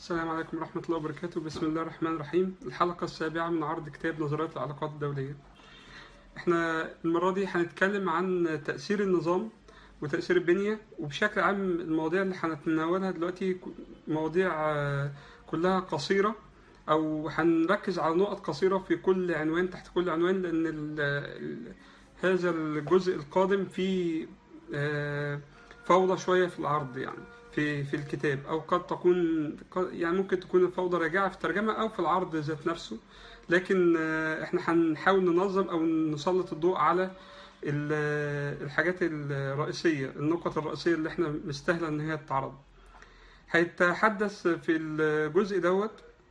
السلام عليكم ورحمة الله وبركاته بسم الله الرحمن الرحيم الحلقة السابعة من عرض كتاب نظريات العلاقات الدولية احنا المرة دي هنتكلم عن تأثير النظام وتأثير البنية وبشكل عام المواضيع اللي هنتناولها دلوقتي مواضيع آه، كلها قصيرة أو هنركز على نقط قصيرة في كل عنوان تحت كل عنوان لأن ال- ال- هذا الجزء القادم فيه آه، فوضى شوية في العرض يعني في في الكتاب او قد تكون قد- يعني ممكن تكون الفوضى راجعه في الترجمه او في العرض ذات نفسه لكن آه، احنا هنحاول ننظم او نسلط الضوء على ال- الحاجات الرئيسيه النقط الرئيسيه اللي احنا مستاهله ان هي تتعرض هيتحدث في الجزء دوت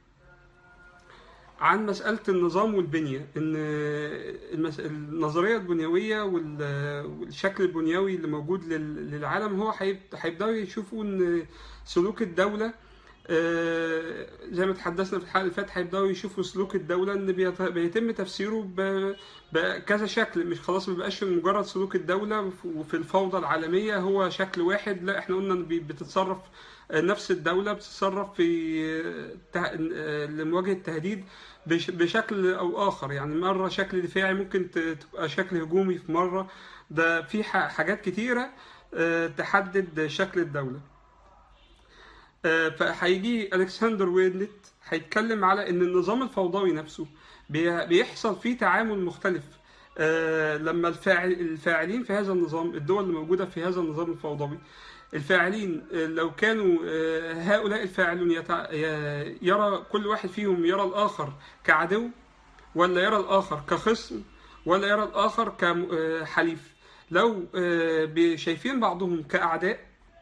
عن مسألة النظام والبنية إن المس... النظرية البنيوية وال... والشكل البنيوي اللي موجود لل... للعالم هو هيب... هيبدأوا يشوفوا إن سلوك الدولة آه، زي ما تحدثنا في الحلقة اللي فاتت هيبدأوا يشوفوا سلوك الدولة إن بيت... بيتم تفسيره ب... بكذا شكل مش خلاص ما بقاش مجرد سلوك الدولة وفي الفوضى العالمية هو شكل واحد لا احنا قلنا إن بي- بتتصرف نفس الدولة بتتصرف في ته- لمواجهة تهديد بش- بشكل او اخر يعني مره شكل دفاعي ممكن ت- تبقى شكل هجومي في مره ده في ح- حاجات كتيره آه، تحدد شكل الدوله آه، فهيجي الكسندر ويدلت هيتكلم على ان النظام الفوضوي نفسه بي- بيحصل فيه تعامل مختلف آه، لما الفاعل الفاعلين في هذا النظام الدول اللي موجوده في هذا النظام الفوضوي الفاعلين آه، لو كانوا آه، هؤلاء الفاعلون يتع... ي- يرى كل واحد فيهم يرى الآخر كعدو ولا يرى الآخر كخصم ولا يرى الآخر كحليف لو آه، بي- شايفين بعضهم كأعداء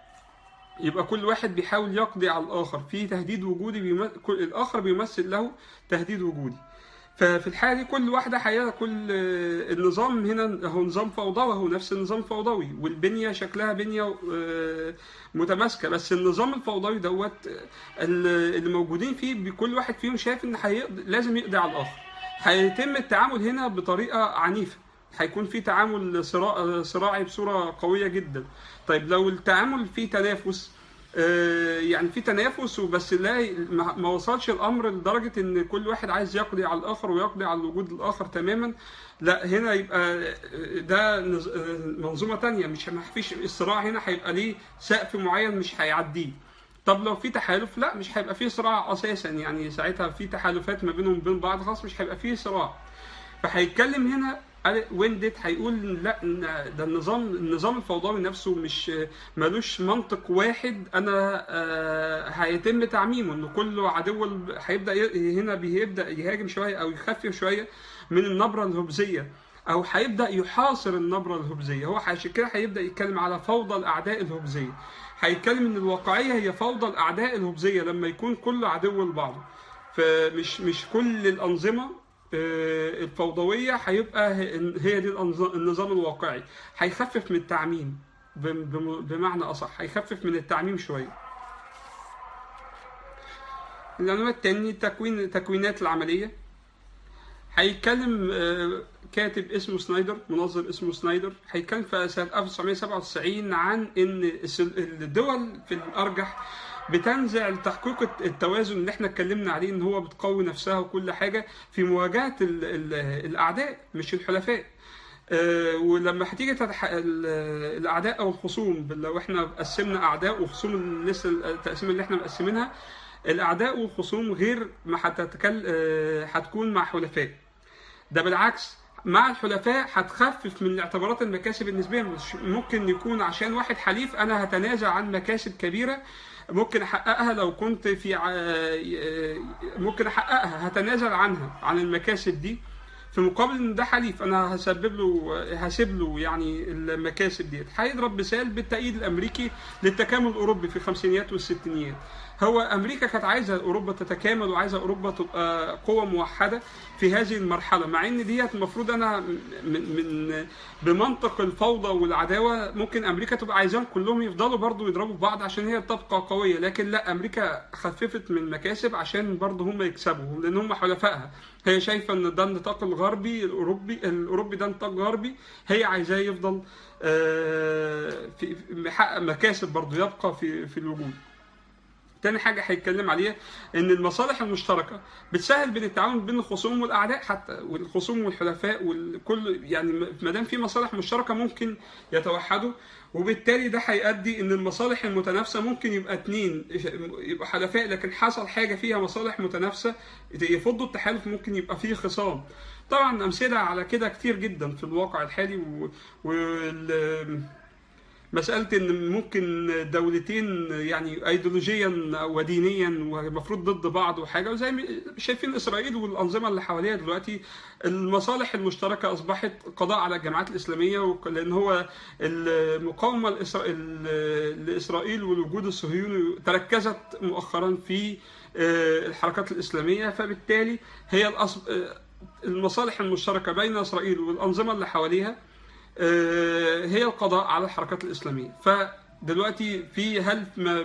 يبقى كل واحد بيحاول يقضي على الآخر في تهديد وجودي بيم... كل... الآخر بيمثل له تهديد وجودي ففي الحالة دي كل واحدة حقيقة كل آه، النظام هنا هو نظام فوضوي هو نفس النظام فوضوي والبنية شكلها بنية آه، متماسكة بس النظام الفوضوي دوت آه، اللي اللي موجودين فيه بكل واحد فيهم شايف ان هيقضي لازم يقضي على الآخر هيتم التعامل هنا بطريقة عنيفة هيكون في تعامل صراع صراعي بصورة قوية جدا طيب لو التعامل فيه تنافس آه، يعني في تنافس وبس لا ما ما وصلش الامر لدرجه ان كل واحد عايز يقضي على الاخر ويقضي على وجود الاخر تماما لا هنا يبقى آه، ده نظ- آه، منظومه تانية مش ما فيش الصراع هنا هيبقى ليه سقف معين مش هيعديه طب لو في تحالف لا مش هيبقى فيه صراع اساسا يعني ساعتها في تحالفات ما بينهم وبين بعض خلاص مش هيبقى فيه صراع فهيتكلم هنا ويندت هيقول لا إن ده النظام النظام الفوضوي نفسه مش ملوش منطق واحد انا آه، هيتم تعميمه ان كل عدو ال- هيبدا ي- هنا بيبدا يهاجم شويه او يخفف شويه من النبره الهبزيه او هيبدا يحاصر النبره الهبزيه هو عشان كده هيبدا يتكلم على فوضى الاعداء الهبزيه هيتكلم ان الواقعيه هي فوضى الاعداء الهبزيه لما يكون كل عدو لبعضه فمش مش كل الانظمه آه، الفوضويه هيبقى هي هي دي الأنظ- النظام الواقعي هيخفف من التعميم بم- بم- بمعنى اصح هيخفف من التعميم شويه العنوان التاني تكوين تكوينات العمليه هيتكلم آه، كاتب اسمه سنايدر منظم اسمه سنايدر هيتكلم في سنة 1997 عن ان الس- الدول في الارجح بتنزع لتحقيق الت- التوازن اللي احنا اتكلمنا عليه ان هو بتقوي نفسها وكل حاجه في مواجهه ال ال الاعداء مش الحلفاء آه، ولما هتيجي تتح... ال- الاعداء او الخصوم لو احنا قسمنا اعداء وخصوم اللي لسه التقسيم اللي احنا مقسمينها الاعداء والخصوم غير ما هتتكل... آه، هتكون مع حلفاء ده بالعكس مع الحلفاء هتخفف من اعتبارات المكاسب النسبيه مش ممكن يكون عشان واحد حليف انا هتنازل عن مكاسب كبيره ممكن احققها لو كنت في ع- ممكن احققها هتنازل عنها عن المكاسب دي في مقابل ان ده حليف انا هسبب له هسيب له يعني المكاسب ديت هيضرب مثال بالتأييد الامريكي للتكامل الاوروبي في الخمسينيات والستينيات هو امريكا كانت عايزه اوروبا تتكامل وعايزه اوروبا تبقى قوه موحده في هذه المرحله مع ان ديت المفروض انا من, من بمنطق الفوضى والعداوه ممكن امريكا تبقى عايزاهم كلهم يفضلوا برضو يضربوا في بعض عشان هي تبقى قويه لكن لا امريكا خففت من المكاسب عشان برضو هم يكسبوا لان هم حلفائها هي شايفه ان ده النطاق الغربي الاوروبي الاوروبي ده نطاق غربي هي عايزاه يفضل آه، في في- محقق مكاسب برضو يبقى في في الوجود تاني حاجة هيتكلم عليها إن المصالح المشتركة بتسهل بين التعاون بين الخصوم والأعداء حتى والخصوم والحلفاء والكل يعني ما دام في مصالح مشتركة ممكن يتوحدوا وبالتالي ده هيؤدي ان المصالح المتنافسه ممكن يبقى اتنين يبقى حلفاء لكن حصل حاجه فيها مصالح متنافسه يفضوا التحالف ممكن يبقى فيه خصام طبعا امثله على كده كتير جدا في الواقع الحالي و... وال... مسألة إن ممكن دولتين يعني أيديولوجيا ودينيا ومفروض ضد بعض وحاجة وزي ما شايفين إسرائيل والأنظمة اللي حواليها دلوقتي المصالح المشتركة أصبحت قضاء على الجماعات الإسلامية لأن هو المقاومة لإسرائيل والوجود الصهيوني تركزت مؤخرا في الحركات الإسلامية فبالتالي هي المصالح المشتركة بين إسرائيل والأنظمة اللي حواليها هي القضاء على الحركات الإسلامية فدلوقتي في هل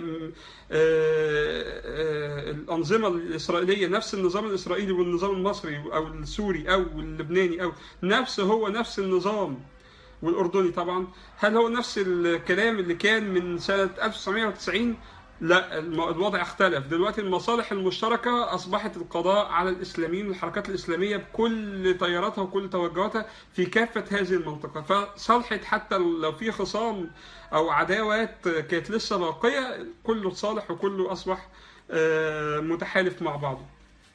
الأنظمة الإسرائيلية نفس النظام الإسرائيلي والنظام المصري أو السوري أو اللبناني أو نفس هو نفس النظام والأردني طبعا هل هو نفس الكلام اللي كان من سنة 1990 لا الوضع اختلف دلوقتي المصالح المشتركة أصبحت القضاء على الإسلاميين والحركات الإسلامية بكل تياراتها وكل توجهاتها في كافة هذه المنطقة فصلحت حتى لو في خصام أو عداوات كانت لسه باقية كله صالح وكله أصبح متحالف مع بعضه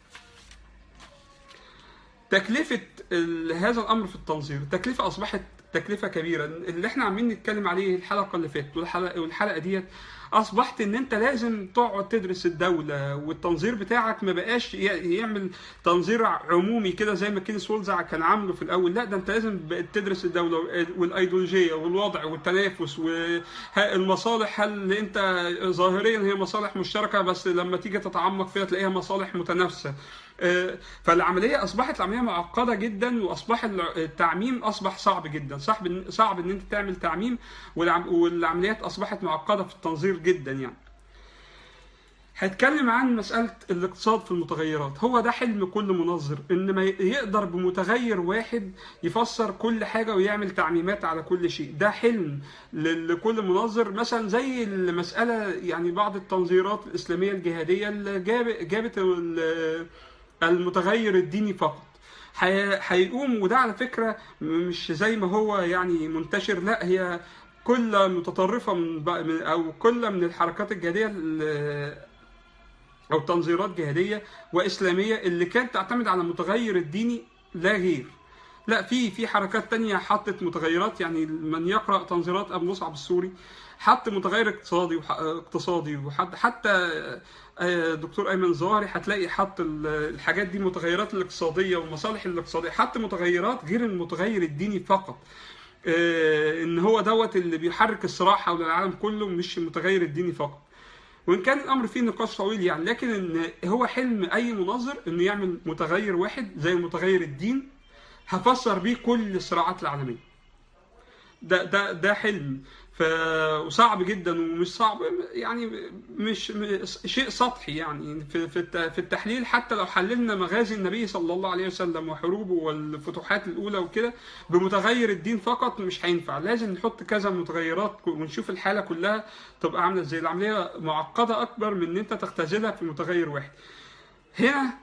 تكلفة هذا الأمر في التنظير التكلفة أصبحت تكلفة كبيرة اللي احنا عاملين نتكلم عليه الحلقة اللي فاتت والحلقة, والحلقة ديت اصبحت ان انت لازم تقعد تدرس الدوله والتنظير بتاعك ما بقاش يعمل تنظير عمومي كده زي ما كينيس وولزع كان عامله في الاول لا ده انت لازم تدرس الدوله والايديولوجيه والوضع والتنافس والمصالح هل انت ظاهريا هي مصالح مشتركه بس لما تيجي تتعمق فيها تلاقيها مصالح متنافسه فالعمليه اصبحت العمليه معقده جدا واصبح التعميم اصبح صعب جدا صعب صعب ان انت تعمل تعميم والعمليات اصبحت معقده في التنظير جدا يعني هتكلم عن مسألة الاقتصاد في المتغيرات هو ده حلم كل منظر ان ما يقدر بمتغير واحد يفسر كل حاجة ويعمل تعميمات على كل شيء ده حلم لكل منظر مثلا زي المسألة يعني بعض التنظيرات الإسلامية الجهادية اللي جابت المتغير الديني فقط هيقوم وده على فكرة مش زي ما هو يعني منتشر لا هي كل متطرفة من أو كل من الحركات الجهادية أو تنظيرات جهادية وإسلامية اللي كانت تعتمد على المتغير الديني لا غير لا في في حركات تانية حطت متغيرات يعني من يقرأ تنظيرات أبو مصعب السوري حط متغير اقتصادي اقتصادي وحد حتى دكتور ايمن ظاهري هتلاقي حط الحاجات دي متغيرات الاقتصاديه والمصالح الاقتصاديه حط متغيرات غير المتغير الديني فقط ان هو دوت اللي بيحرك الصراع حول العالم كله مش المتغير الديني فقط وان كان الامر فيه نقاش طويل يعني لكن ان هو حلم اي منظر انه يعمل متغير واحد زي متغير الدين هفسر بيه كل الصراعات العالميه ده ده ده حلم ف وصعب جدا ومش صعب يعني مش, مش شيء سطحي يعني في في التحليل حتى لو حللنا مغازي النبي صلى الله عليه وسلم وحروبه والفتوحات الاولى وكده بمتغير الدين فقط مش هينفع لازم نحط كذا متغيرات ونشوف الحاله كلها تبقى عامله ازاي العمليه معقده اكبر من ان انت تختزلها في متغير واحد هنا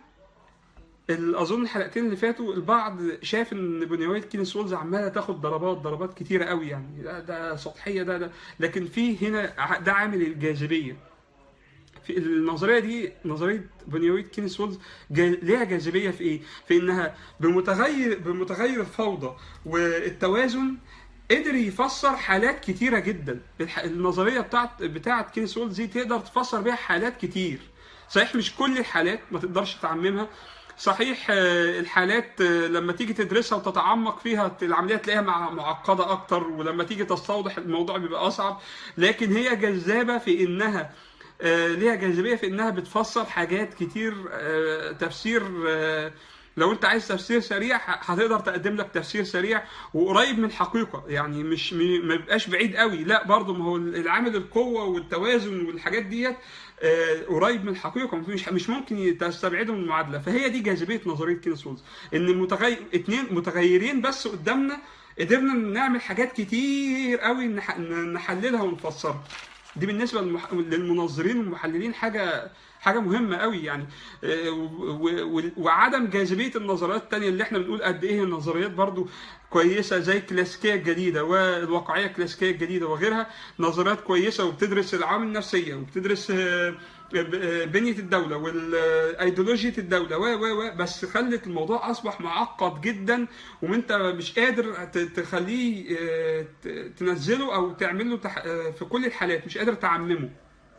اظن الحلقتين اللي فاتوا البعض شاف ان بنيويت كينيس وولز عماله تاخد ضربات ضربات كتيره قوي يعني ده, ده سطحيه ده, ده لكن في هنا ده عامل الجاذبيه في النظريه دي نظريه بنيويت كينيس وولز ليها جاذبيه في ايه؟ في انها بمتغير بمتغير الفوضى والتوازن قدر يفسر حالات كتيره جدا النظريه بتاعت بتاعت كينيس وولز دي تقدر تفسر بيها حالات كتير صحيح مش كل الحالات ما تقدرش تعممها صحيح الحالات لما تيجي تدرسها وتتعمق فيها العمليه تلاقيها معقده اكتر ولما تيجي تستوضح الموضوع بيبقى اصعب لكن هي جذابه في انها ليها جاذبيه في انها بتفسر حاجات كتير تفسير لو انت عايز تفسير سريع هتقدر تقدم لك تفسير سريع وقريب من الحقيقه يعني مش ما بيبقاش بعيد قوي لا برضه ما هو العامل القوه والتوازن والحاجات ديت قريب من الحقيقه مش مش ممكن تستبعده من المعادله فهي دي جاذبيه نظريه كينيس وولز ان متغير اتنين متغيرين بس قدامنا قدرنا نعمل حاجات كتير قوي نحللها ونفسرها دي بالنسبه للمح... للمنظرين والمحللين حاجه حاجه مهمه قوي يعني آه، و- و- وعدم جاذبيه النظريات التانية اللي احنا بنقول قد ايه النظريات برضو كويسه زي الكلاسيكيه الجديده والواقعيه الكلاسيكيه الجديده وغيرها نظريات كويسه وبتدرس العوامل النفسيه وبتدرس آه، ب- بنيه الدوله والايديولوجيه الدوله و و و بس خلت الموضوع اصبح معقد جدا وانت مش قادر ت- تخليه آه، ت- تنزله او تعمله تح- آه، في كل الحالات مش قادر تعممه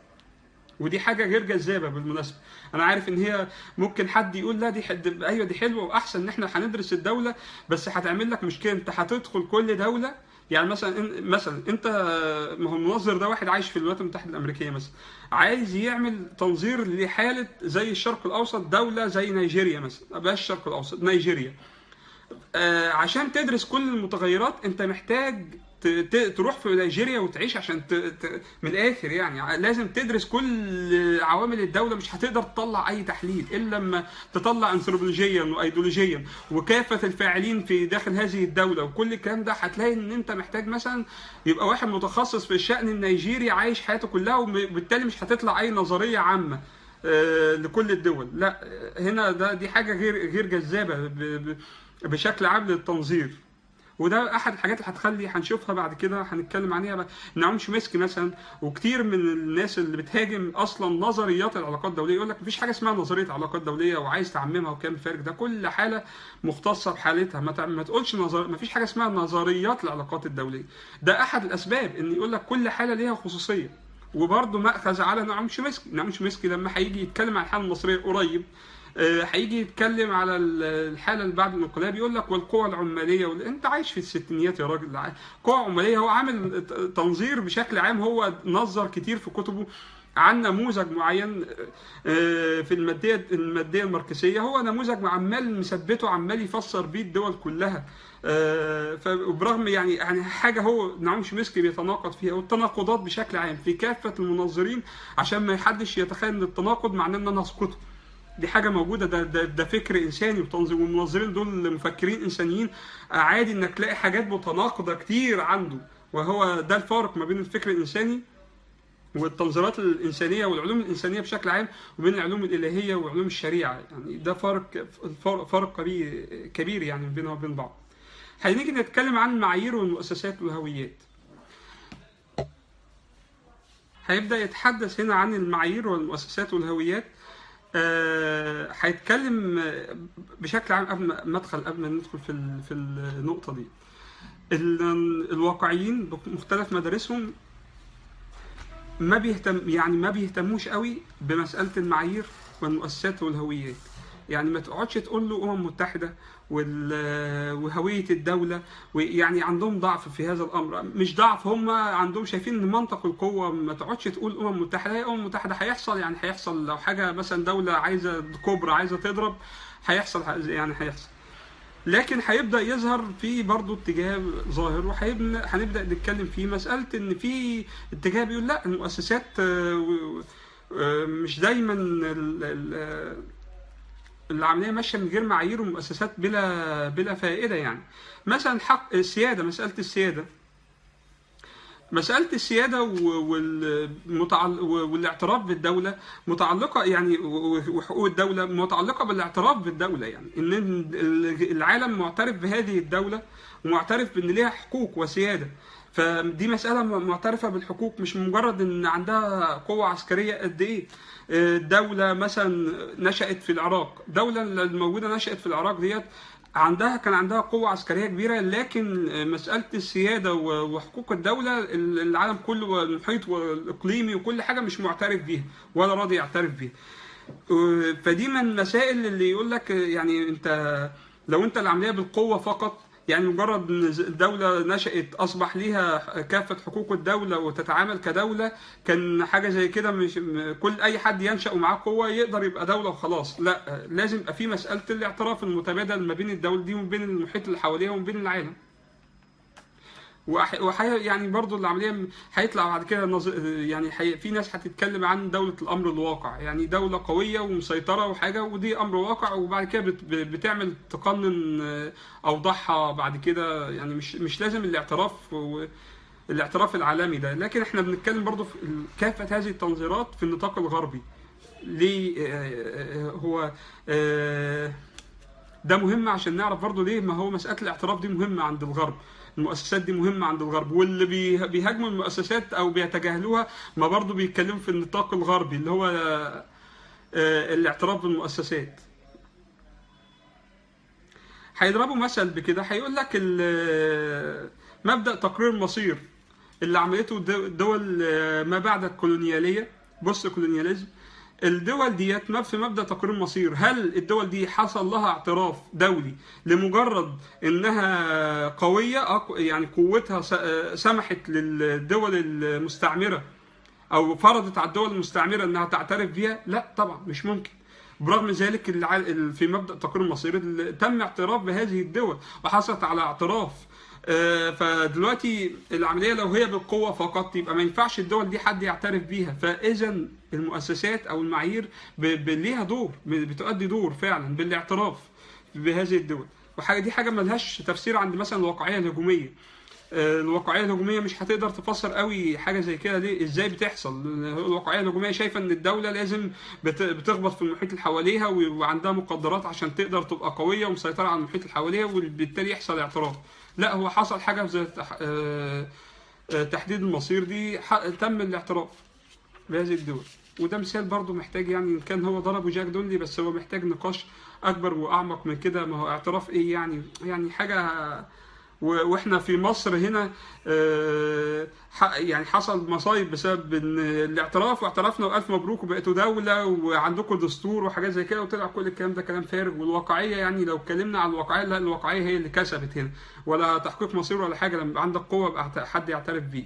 ودي حاجه غير جذابه بالمناسبه انا عارف ان هي ممكن حد يقول لا دي حد ايوه دي حلوه واحسن ان احنا هندرس الدوله بس هتعمل لك مشكله انت هتدخل كل دوله يعني مثلا إن- مثلا انت ما هو المنظر ده واحد عايش في الولايات المتحده الامريكيه مثلا عايز يعمل تنظير لحاله زي الشرق الاوسط دوله زي نيجيريا مثلا بلاش الشرق الاوسط نيجيريا آه، عشان تدرس كل المتغيرات انت محتاج ت- ت- تروح في نيجيريا وتعيش عشان ت... ت... من الاخر يعني ع- لازم تدرس كل عوامل الدوله مش هتقدر تطلع اي تحليل الا لما تطلع انثروبولوجيا وايديولوجيا وكافه الفاعلين في داخل هذه الدوله وكل الكلام ده هتلاقي ان انت محتاج مثلا يبقى واحد متخصص في الشان النيجيري عايش حياته كلها وبالتالي مش هتطلع اي نظريه عامه آه، لكل الدول لا آه، هنا ده دي حاجه غير غير جذابه ب... ب... بشكل عام للتنظير وده احد الحاجات اللي هتخلي هنشوفها بعد كده هنتكلم عليها بقى نعوم شومسكي مثلا وكتير من الناس اللي بتهاجم اصلا نظريات العلاقات الدوليه يقول لك مفيش حاجه اسمها نظريه علاقات دوليه وعايز تعممها وكام فارق ده كل حاله مختصه بحالتها ما, تع- ما تقولش نظر مفيش حاجه اسمها نظريات العلاقات الدوليه ده احد الاسباب ان يقول لك كل حاله ليها خصوصيه وبرضه مأخذ على نعوم شومسكي نعوم شومسكي لما هيجي يتكلم عن الحاله المصريه قريب آه، هيجي يتكلم على ال- الحاله اللي بعد الانقلاب يقول لك والقوى العماليه وال... انت عايش في الستينيات يا راجل ع- قوى عماليه هو عامل ت- تنظير بشكل عام هو نظر كتير في كتبه عن نموذج معين آه، في الماديه الماديه الماركسيه هو نموذج عمال مثبته عمال يفسر بيه الدول كلها آه، فبرغم يعني يعني حاجه هو نعوم شومسكي بيتناقض فيها والتناقضات بشكل عام في كافه المنظرين عشان ما حدش يتخيل ان التناقض معناه ان انا اسقطه دي حاجه موجوده ده ده, ده فكر انساني وتنظيم والمنظرين دول مفكرين انسانيين عادي انك تلاقي حاجات متناقضه كتير عنده وهو ده الفارق ما بين الفكر الانساني والتنظيرات الانسانيه والعلوم الانسانيه بشكل عام وبين العلوم الالهيه وعلوم الشريعه يعني ده فرق فرق- فرق كبير كبير يعني بينها وبين بعض هنيجي نتكلم عن المعايير والمؤسسات والهويات هيبدا يتحدث هنا عن المعايير والمؤسسات والهويات آه، هيتكلم آه، بشكل عام قبل ما ادخل قبل ما ندخل في ال- في النقطه دي ال- الواقعيين بمختلف مدارسهم ما بيهتم يعني ما بيهتموش قوي بمساله المعايير والمؤسسات والهويات يعني ما تقعدش تقول له امم متحده وال- وهويه الدوله ويعني عندهم ضعف في هذا الامر مش ضعف هم عندهم شايفين ان منطق القوه ما تقعدش تقول امم متحده هي امم متحده هيحصل يعني هيحصل لو حاجه مثلا دوله عايزه كبرى عايزه تضرب هيحصل يعني هيحصل لكن هيبدا يظهر في برضه اتجاه ظاهر وهنبدا نتكلم فيه مساله ان في اتجاه بيقول لا المؤسسات آه، و- آه، مش دايما ال- ال- العمليه ماشيه من غير معايير ومؤسسات بلا بلا فائده يعني مثلا حق السياده مساله السياده مسألة السيادة و- والمتعل... والاعتراف بالدولة متعلقة يعني و- وحقوق الدولة متعلقة بالاعتراف بالدولة يعني إن ال- العالم معترف بهذه الدولة ومعترف بإن ليها حقوق وسيادة فدي مسألة م- معترفة بالحقوق مش مجرد إن عندها قوة عسكرية قد إيه آه، دولة مثلا نشأت في العراق دولة الموجودة نشأت في العراق ديت عندها كان عندها قوة عسكرية كبيرة لكن مسألة السيادة و- وحقوق الدولة ال- العالم كله والمحيط والإقليمي وكل حاجة مش معترف بيها ولا راضي يعترف بيها آه، فدي من المسائل اللي يقول لك يعني انت لو انت العملية بالقوة فقط يعني مجرد ان الدولة نشأت اصبح ليها كافة حقوق الدولة وتتعامل كدولة كان حاجة زي كده مش م- كل اي حد ينشأ ومعاه قوة يقدر يبقى دولة وخلاص لا لازم يبقى في مسألة الاعتراف المتبادل ما بين الدول دي وما بين المحيط اللي حواليها وما بين العالم وح... وح... يعني برضو العمليه م- هيطلع بعد كده نظ... يعني حي... في ناس هتتكلم عن دوله الامر الواقع يعني دوله قويه ومسيطره وحاجه ودي امر واقع وبعد كده بت... ب- بتعمل تقنن آه، اوضاعها بعد كده يعني مش مش لازم الاعتراف و... الاعتراف العالمي ده لكن احنا بنتكلم برضو في ال- كافه هذه التنظيرات في النطاق الغربي ليه آه، آه، هو آه، ده مهم عشان نعرف برضو ليه ما هو مساله الاعتراف دي مهمه عند الغرب المؤسسات دي مهمه عند الغرب واللي بيه- بيهاجموا المؤسسات او بيتجاهلوها ما برضو بيتكلموا في النطاق الغربي اللي هو آه، آه، الاعتراف بالمؤسسات هيضربوا مثل بكده هيقول لك ال- مبدا تقرير المصير اللي عملته الدو- الدول آه، ما بعد الكولونياليه بص كولونياليزم الدول ديت ما في مبدا تقرير المصير هل الدول دي حصل لها اعتراف دولي لمجرد انها قويه أق- يعني قوتها س- آه، سمحت للدول المستعمره او فرضت على الدول المستعمره انها تعترف بيها لا طبعا مش ممكن برغم ذلك الع- ال- في مبدا تقرير المصير ال- تم اعتراف بهذه الدول وحصلت على اعتراف آه، فدلوقتي العمليه لو هي بالقوه فقط يبقى ما ينفعش الدول دي حد يعترف بيها فاذا المؤسسات او المعايير ب- ب- ليها دور ب- بتؤدي دور فعلا بالاعتراف بهذه الدول وحاجه دي حاجه ملهاش تفسير عند مثلا الواقعيه الهجوميه آه، الواقعيه الهجوميه مش هتقدر تفسر قوي حاجه زي كده ليه ازاي بتحصل الواقعيه الهجوميه شايفه ان الدوله لازم بت- بتخبط في المحيط اللي حواليها و- وعندها مقدرات عشان تقدر تبقى قويه ومسيطره على المحيط اللي حواليها وبالتالي يحصل اعتراف لا هو حصل حاجه زي تح- آه، آه، تحديد المصير دي ح- تم الاعتراف بهذه الدول وده مثال برضه محتاج يعني ان كان هو ضربه جاك دونلي بس هو محتاج نقاش اكبر واعمق من كده ما هو اعتراف ايه يعني يعني حاجه و- واحنا في مصر هنا آه، ح- يعني حصل مصايب بسبب ان الاعتراف واعترفنا والف مبروك وبقيتوا دوله وعندكم دستور وحاجات زي كده وطلع كل الكلام ده كلام فارغ والواقعيه يعني لو اتكلمنا على الواقعيه لا الواقعيه هي اللي كسبت هنا ولا تحقيق مصير ولا حاجه لما يبقى عندك قوه يبقى حد يعترف بيك.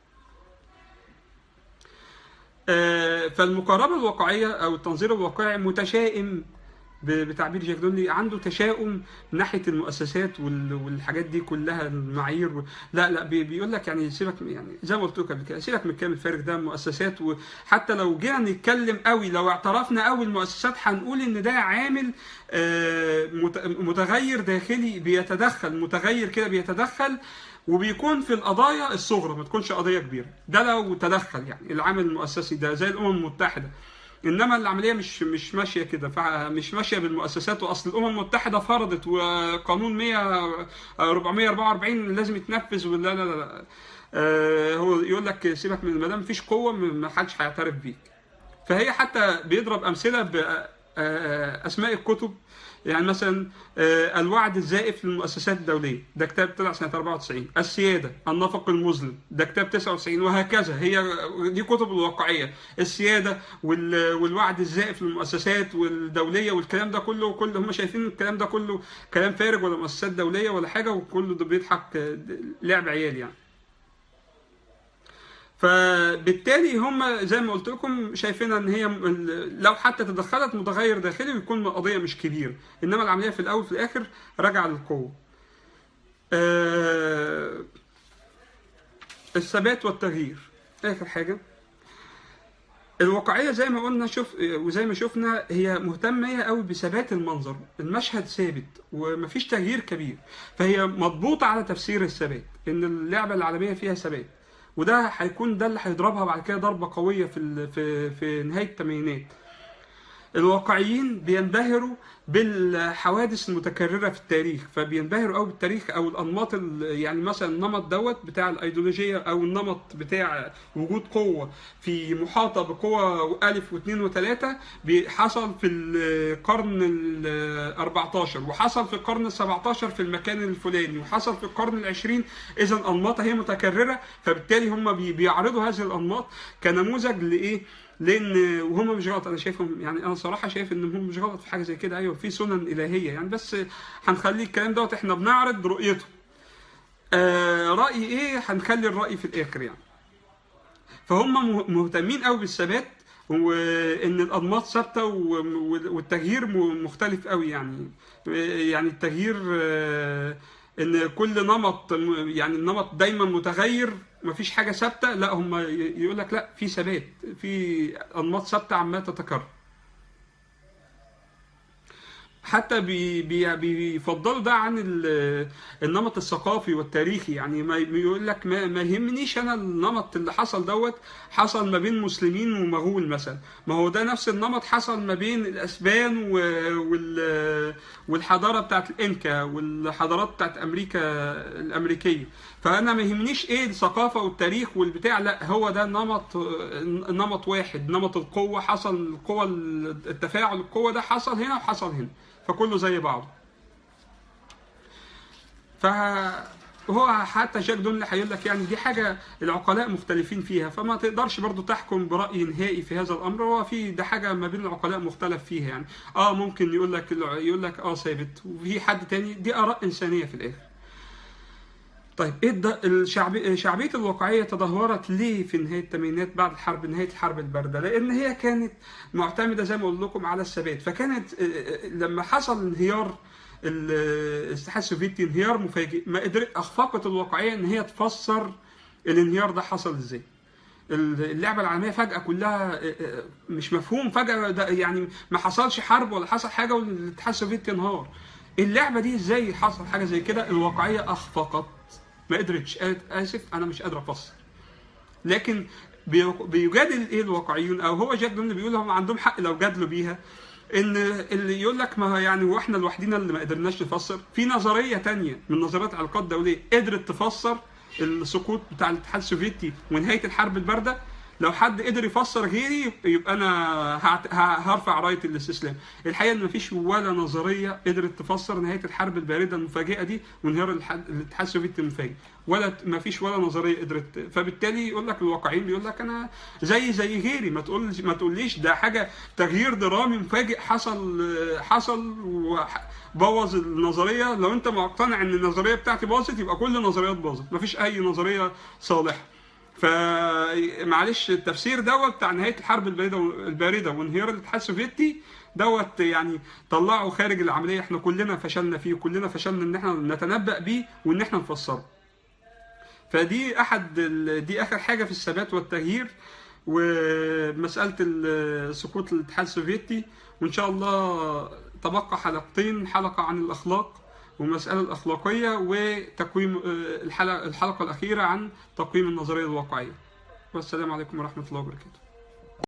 آه، فالمقاربه الواقعيه او التنظير الواقعي متشائم ب- بتعبير جاك دونلي عنده تشاؤم ناحيه المؤسسات وال- والحاجات دي كلها المعايير و... لا لا بي- بيقول لك يعني سيبك من- يعني زي ما قلت لك قبل كده سيبك من الكلام الفارغ ده مؤسسات وحتى لو جينا نتكلم قوي لو اعترفنا قوي المؤسسات هنقول ان ده عامل آه، مت- متغير داخلي بيتدخل متغير كده بيتدخل وبيكون في القضايا الصغرى ما تكونش قضيه كبيره ده لو تدخل يعني العامل المؤسسي ده زي الامم المتحده انما العمليه مش مش ماشيه كده فمش ماشيه بالمؤسسات واصل الامم المتحده فرضت وقانون 100 444 لازم يتنفذ ولا لا لا لا آه، هو يقول لك سيبك من ما دام مفيش قوه ما حدش هيعترف بيك فهي حتى بيضرب امثله باسماء الكتب يعني مثلا آه، الوعد الزائف للمؤسسات الدوليه ده كتاب طلع سنه 94 السياده النفق المظلم ده كتاب 99 وهكذا هي دي كتب الواقعيه السياده وال- والوعد الزائف للمؤسسات والدوليه والكلام ده كله كل هم شايفين الكلام ده كله كلام فارغ ولا مؤسسات دوليه ولا حاجه وكله ده بيضحك آه، لعب عيال يعني فبالتالي هم زي ما قلت لكم شايفين ان هي م- لو حتى تدخلت متغير داخلي ويكون القضيه مش كبيره انما العمليه في الاول في الاخر راجعه للقوه آه، الثبات والتغيير اخر حاجه الواقعيه زي ما قلنا شوف وزي ما شفنا هي مهتمه قوي بثبات المنظر المشهد ثابت ومفيش تغيير كبير فهي مضبوطه على تفسير الثبات ان اللعبه العالميه فيها ثبات وده هيكون ده اللي هيضربها بعد كده ضربه قويه في ال- في في نهايه الثمانينات الواقعيين بينبهروا بالحوادث المتكرره في التاريخ فبينبهروا قوي بالتاريخ او الانماط ال- يعني مثلا النمط دوت بتاع الايديولوجيه او النمط بتاع وجود قوه في محاطه بقوه الف واثنين وثلاثه بي- حصل في القرن ال 14 وحصل في القرن ال 17 في المكان الفلاني وحصل في القرن العشرين اذا انماط هي متكرره فبالتالي هم بي- بيعرضوا هذه الانماط كنموذج لايه لان وهم مش غلط انا شايفهم يعني انا صراحه شايف ان هم مش غلط في حاجه زي كده ايوه في سنن الهيه يعني بس هنخلي الكلام دوت احنا بنعرض رؤيته آه راي ايه هنخلي الراي في الاخر يعني فهم مه- مهتمين قوي بالثبات وان الانماط ثابته و- والتغيير م- مختلف قوي يعني يعني التغيير آه، ان كل نمط م- يعني النمط دايما متغير مفيش حاجه ثابته لا هم يقول لك لا في ثبات في انماط ثابته عماله تتكرر حتى بي بي بيفضلوا ده عن ال- النمط الثقافي والتاريخي يعني ما يقول لك ما, ما يهمنيش انا النمط اللي حصل دوت حصل ما بين مسلمين ومغول مثلا ما هو ده نفس النمط حصل ما بين الاسبان و... وال... والحضاره بتاعت الانكا والحضارات بتاعت امريكا الامريكيه فانا ما يهمنيش ايه الثقافه والتاريخ والبتاع لا هو ده نمط نمط واحد نمط القوه حصل القوه التفاعل القوه ده حصل هنا وحصل هنا فكله زي بعضه فهو حتى جاك دون هيقول لك يعني دي حاجه العقلاء مختلفين فيها فما تقدرش برضو تحكم براي نهائي في هذا الامر هو في ده حاجه ما بين العقلاء مختلف فيها يعني اه ممكن يقول لك يقول لك اه ثابت وفي حد تاني دي اراء انسانيه في الاخر طيب ايه الشعبي شعبيه الواقعيه تدهورت ليه في نهايه الثمانينات بعد الحرب نهايه الحرب البارده؟ لان هي كانت معتمده زي ما قلت لكم على الثبات، فكانت لما حصل انهيار الاتحاد السوفيتي انهيار مفاجئ ما قدرت اخفقت الواقعيه ان هي تفسر الانهيار ده حصل ازاي. اللعبه العالميه فجاه كلها مش مفهوم فجاه ده يعني ما حصلش حرب ولا حصل حاجه والاتحاد السوفيتي انهار. اللعبه دي ازاي حصل حاجه زي كده؟ الواقعيه اخفقت ما قدرتش قالت اسف انا مش قادر افسر لكن بيجادل ايه الواقعيون او هو جاد اللي بيقول هم عندهم حق لو جادلوا بيها ان اللي يقول لك ما يعني واحنا لوحدينا اللي ما قدرناش نفسر في نظريه تانية من نظريات العلاقات الدوليه قدرت تفسر السقوط بتاع الاتحاد السوفيتي ونهايه الحرب البارده لو حد قدر يفسر غيري يبقى انا هرفع رايه الاستسلام الحقيقه ان مفيش ولا نظريه قدرت تفسر نهايه الحرب البارده المفاجئه دي وانهيار الاتحاد السوفيتي المفاجئ ولا مفيش ولا نظريه قدرت فبالتالي يقول لك الواقعيين بيقول لك انا زي زي غيري ما تقول ما تقوليش ده حاجه تغيير درامي مفاجئ حصل حصل بوظ النظريه لو انت مقتنع ان النظريه بتاعتي باظت يبقى كل النظريات باظت مفيش اي نظريه صالحه فمعلش التفسير دوت بتاع نهايه الحرب البارده البارده وانهيار الاتحاد السوفيتي دوت يعني طلعه خارج العمليه احنا كلنا فشلنا فيه وكلنا فشلنا ان احنا نتنبأ بيه وان احنا نفسره. فدي احد دي اخر حاجه في الثبات والتغيير ومساله سقوط الاتحاد السوفيتي وان شاء الله تبقى حلقتين حلقه عن الاخلاق والمسألة الأخلاقية وتقويم الحلقة, الحلقة الأخيرة عن تقويم النظرية الواقعية والسلام عليكم ورحمة الله وبركاته